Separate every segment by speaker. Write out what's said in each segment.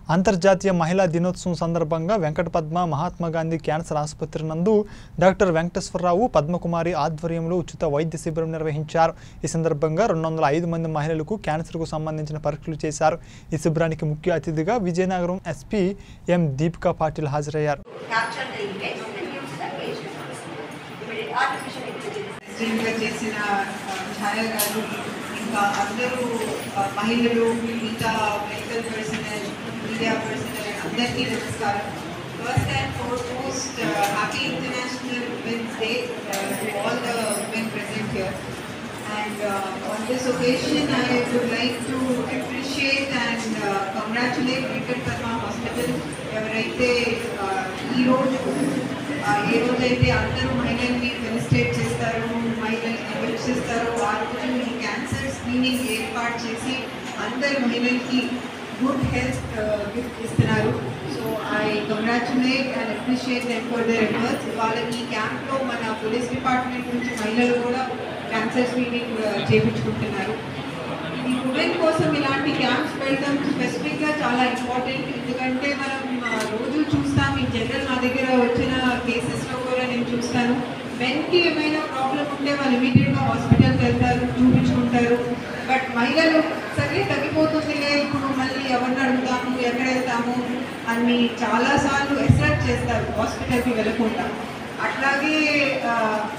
Speaker 1: అంతర్జాతీయ మహిళా దినోత్సవం సందర్భంగా వెంకటపద్మ మహాత్మా గాంధీ క్యాన్సర్ ఆసుపత్రి నందు డాక్టర్ వెంకటేశ్వరరావు పద్మకుమారి ఆధ్వర్యంలో ఉచిత వైద్య శిబిరం నిర్వహించారు ఈ సందర్భంగా రెండు వందల ఐదు మంది మహిళలకు క్యాన్సర్కు సంబంధించిన పరీక్షలు చేశారు ఈ శిబిరానికి ముఖ్య అతిథిగా విజయనగరం ఎస్పీ ఎం దీపికా పాటిల్ హాజరయ్యారు
Speaker 2: capture the image and use the patient. Immediate artificial intelligence.
Speaker 3: గా చేసిన ఆ, ఛాయ గారు ఇంకా అందరూ ఆ, మహిళలు మిగతా మెడికల్ పర్సనల్ మీడియా పర్సనల్ అందరికీ నమస్కారం first and foremost happy international women's day all the women present here And uh, on this occasion, I would like to appreciate and uh, congratulate Venkata Padma Hospital ఎవరైతే uh, ఈ రోజు uh, ఏ రోజైతే అందరూ మహిళల్ని felicitate చేస్తారో మహిళల్ని help చేస్తారో ఆ రోజు ఈ క్యాన్సర్ స్క్రీనింగ్ ఏర్పాటు చేసి అందరు మహిళలకి గుడ్ హెల్త్ గిఫ్ట్ ఇస్తున్నారు so I congratulate and appreciate them for their efforts వాళ్ళకి ఈ క్యాంప్లో మన పోలీస్ డిపార్ట్మెంట్ నుంచి మహిళలు కూడా క్యాన్సర్ స్క్రీనింగ్ చేయించుకుంటున్నారు ఈ ఉమెన్ కోసం ఇలాంటి క్యాంప్స్ పెడతాం స్పెసిఫిక్గా చాలా ఇంపార్టెంట్ ఎందుకంటే మనం ఆ, రోజు చూస్తాం ఈ జనరల్ నా దగ్గర వచ్చిన కేసెస్లో కూడా నేను చూస్తాను మెన్కి ఏమైనా ప్రాబ్లం ఉంటే వాళ్ళు ఇమీడియట్గా హాస్పిటల్కి వెళ్తారు చూపించుకుంటారు బట్ మహిళలు సరే తగ్గిపోతుందిలే ఇప్పుడు మళ్ళీ ఎవరిని అడుగుతాము ఎక్కడ వెళ్తాము అని చాలాసార్లు ఎసర్ట్ చేస్తారు హాస్పిటల్కి వెళ్ళకుండా అట్లాగే ఆ,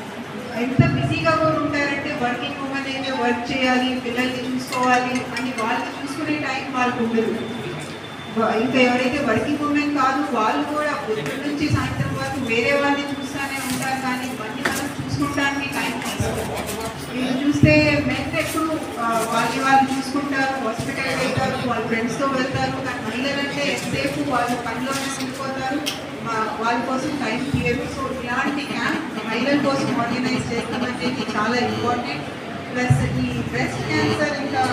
Speaker 3: ఎంత బిజీగా కూడా ఉంటారంటే వర్కింగ్ ఉమెన్ అయితే వర్క్ చేయాలి పిల్లల్ని చూసుకోవాలి అని వాళ్ళని చూసుకునే టైం వాళ్ళకు ఉండదు వా- ఇంకా ఎవరైతే వర్కింగ్ ఉమెన్ కాదు వాళ్ళు కూడా పొద్దున్న నుంచి సాయంత్రం వరకు వేరే వాళ్ళని చూస్తూనే ఉంటారు కానీ ఇవన్నీ మనం చూసుకుంటానికి టైం మీరు చూస్తే మెన్ ఎప్పుడు ఆ, వాళ్ళని వాళ్ళు చూసుకుంటారు హాస్పిటల్ వెళ్తారు వాళ్ళ ఫ్రెండ్స్తో వెళ్తారు కానీ మహిళలంటే ఎంతసేపు వాళ్ళు పనిలోనే ఉండిపోతారు మా- వాళ్ళ కోసం టైం తీయరు సో ఇలాంటి క్యాంప్ మహిళల కోసం ఆర్గనైజ్ చేస్తామంటే ఇది చాలా ఇంపార్టెంట్ ప్లస్ ఈ బ్రెస్ట్ క్యాన్సర్ ఇంకా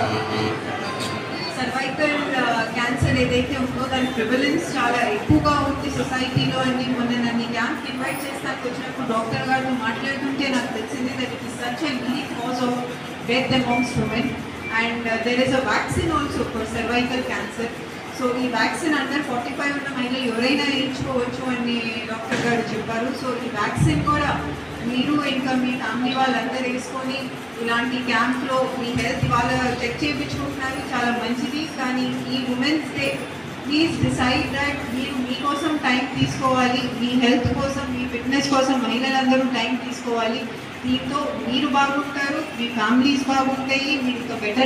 Speaker 3: సర్వైకల్ క్యాన్సర్ ఏదైతే ఉందో దాని ప్రివలెన్స్ చాలా ఎక్కువగా ఉంది సొసైటీలో అని మొన్న నన్ను క్యాంప్ ఇన్వైట్ చేస్తానికి వచ్చినప్పుడు డాక్టర్ గారితో మాట్లాడుతుంటే నాకు తెలిసింది that it is such and lead cause of death amongst women and there is a vaccine also for cervical cancer so ఈ వ్యాక్సిన్ అండర్ ఫార్టీ ఫైవ్ ఉన్న మహిళలు ఎవరైనా వేయించుకోవచ్చు అని డాక్టర్ గారు చెప్పారు సో ఈ వ్యాక్సిన్ కూడా మీరు ఇంకా మీ ఫ్యామిలీ వాళ్ళందరూ వేసుకొని ఇలాంటి క్యాంప్లో మీ హెల్త్ వాళ్ళ చెక్ చేయించుకుంటున్నారు చాలా మంచిది కానీ ఈ women's day please decide that మీరు మీకోసం టైం తీసుకోవాలి మీ హెల్త్ కోసం మీ ఫిట్నెస్ కోసం మహిళలందరూ టైం తీసుకోవాలి దీంతో మీరు బాగుంటారు మీ ఫ్యామిలీస్ బాగుంటాయి మీరు ఇంకా బెటర్